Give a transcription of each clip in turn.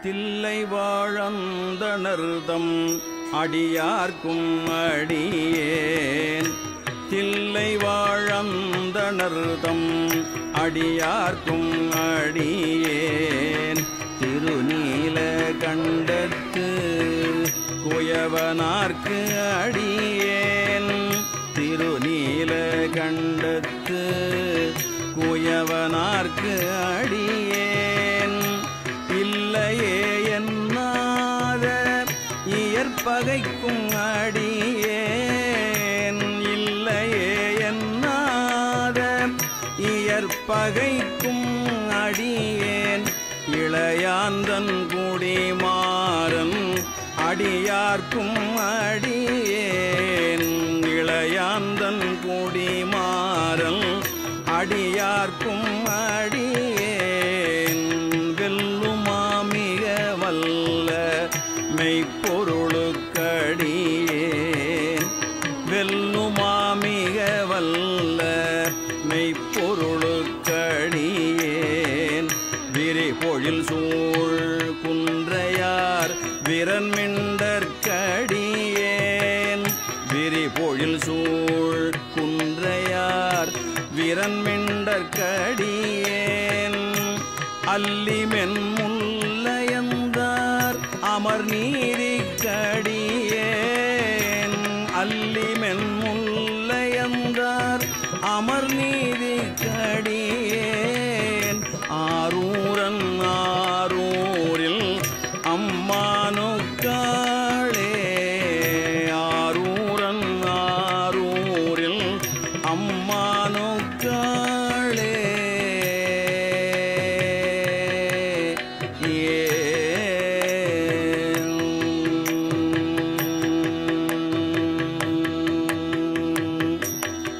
தில்லை வாழந்தனர்தம் அடியார்க்கும் அடியேன் தில்லை வாழந்தனர்தம் அடியார்க்கும் அடியேன் திருநீல கண்டத்து குயவனார்க்கு அடியேன் திருநீல கண்டத்து குயவனார்க்கு அடியேன் இல்லையே என்னாத இயற்பகைக்கும் அடியேன் இல்லையே என்னாத இயற்பகைக்கும் அடியேன் இளையாந்தன் குடிமாறன் அடியார்க்கும் அடியேன் இளையாந்தன் குடிமாறன் அடியார்க்கும் அடியேன் வெல்லுமாமிக வல்ல மெய்ப்பொருளுக்கடியேன் வெல்லுமாமிக வல்ல மெய்ப்பொருளுக்கடியேன் விரி பொழில் சூழ் குன்றையார் விரன்மிண்டற்கடியேன் விரி பொழில் சூழ் குன்றையார் விரன்மிண்டற்கடியேன் அல்லிமென் முல்லையந்தார் அமர் நீதிக்கடியேன் அல்லிமென் முல்லையந்தார் அமர் நீதிக்கடியேன் ஆரூரன் ஆரூரில் அம்மானுக்காளே ஆரூரன் ஆரூரில் அம்மானுக்காளே ஏ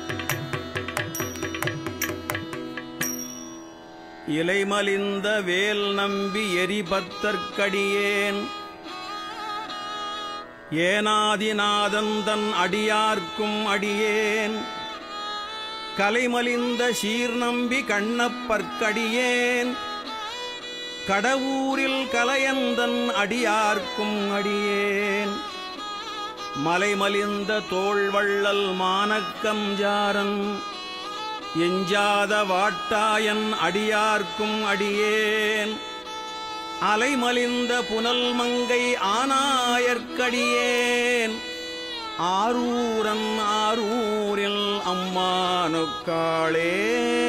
இலைமலிந்த வேல் நம்பி எரிபத்தற்கடியேன் ஏனாதிநாதன் தன் அடியார்க்கும் அடியேன் கலைமலிந்த சீர் நம்பி கண்ணப்பற்கடியேன் கடவுரில் கலையந்தன் அடியார்க்கும் அடியேன் மலைமலிந்த தோள்வள்ளல் மானக்கம் ஜாரன் எஞ்சாத வாட்டாயன் அடியார்க்கும் அடியேன் அலைமலிந்த புனல் மங்கை ஆனாயற்கடியேன் ஆரூரன் ஆரூரில் அம்மானுக்காளே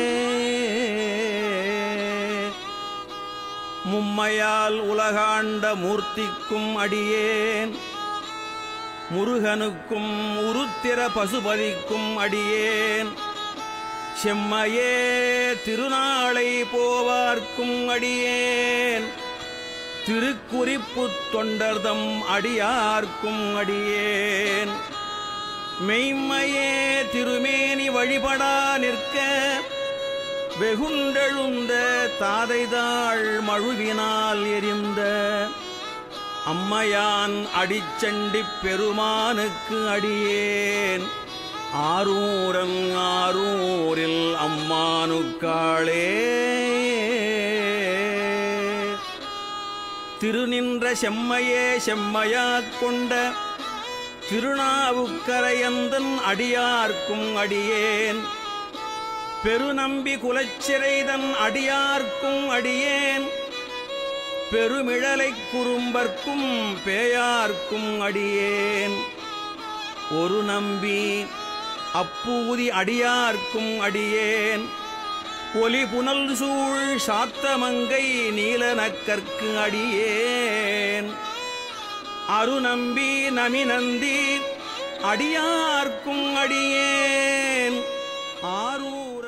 மும்மையால் உலகாண்ட மூர்த்திக்கும் அடியேன் முருகனுக்கும் உருத்திர பசுபதிக்கும் அடியேன் செம்மையே திருநாளை போவார்க்கும் அடியேன் திருக்குறிப்புத் தொண்டர்தம் அடியார்க்கும் அடியேன் மெய்மையே திருமேனி வழிபடா நிற்க வெகுண்டெழுந்த தாதைதாள் மழுவினால் எரிந்த அம்மையான் அடிச்சண்டிப் பெருமானுக்கு அடியேன் ஆரூரன் ஆரூரில் அம்மானுக்காளே திருநின்ற செம்மையே செம்மையாக் கொண்ட திருநாவுக்கரையந்தன் அடியார்க்கும் அடியேன் பெருநம்பி குலச்சிறைதன் அடியார்க்கும் அடியேன் பெருமிழலைக் குறும்பர்க்கும் பேயார்க்கும் அடியேன் ஒரு நம்பி அப்பூதி அடியார்க்கும் அடியேன் ஒலி புனல் சூழ் சாத்தமங்கை நீலனக்கற்கு அடியேன் அருநம்பி நமிநந்தி அடியார்க்கும் அடியேன் ஆரூர